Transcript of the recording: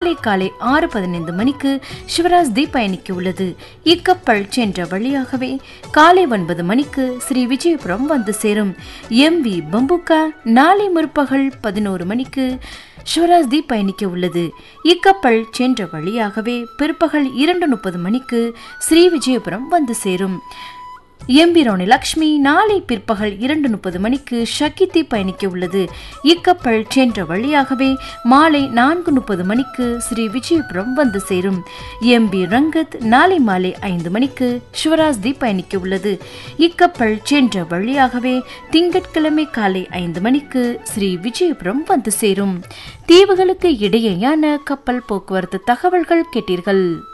நாளை காலை ஆறு பதினைந்து மணிக்கு சிவராஜ் தி பயணிக்க உள்ளது இக்கப்பல் சென்ற வழியாகவே காலை ஒன்பது மணிக்கு ஸ்ரீ விஜயபுரம் வந்து சேரும் எம் வி பம்புகா நாளை முற்பகல் பதினோரு மணிக்கு சிவராஜ் தி பயணிக்க உள்ளது இக்கப்பல் சென்ற வழியாகவே பிற்பகல் இரண்டு முப்பது மணிக்கு ஸ்ரீ விஜயபுரம் வந்து சேரும் எம்பிரோனி லக்ஷ்மி நாளை பிற்பகல் இரண்டு முப்பது மணிக்கு ஷக்கித்தி பயணிக்க உள்ளது இக்கப்பல் சென்ற வழியாகவே மாலை நான்கு முப்பது மணிக்கு ஸ்ரீ விஜயபுரம் வந்து சேரும் எம்பி ரங்கத் நாளை மாலை ஐந்து மணிக்கு சிவராஜ்தி பயணிக்க உள்ளது இக்கப்பல் சென்ற வழியாகவே திங்கட்கிழமை காலை ஐந்து மணிக்கு ஸ்ரீ விஜயபுரம் வந்து சேரும் தீவுகளுக்கு இடையேயான கப்பல் போக்குவரத்து தகவல்கள் கேட்டீர்கள்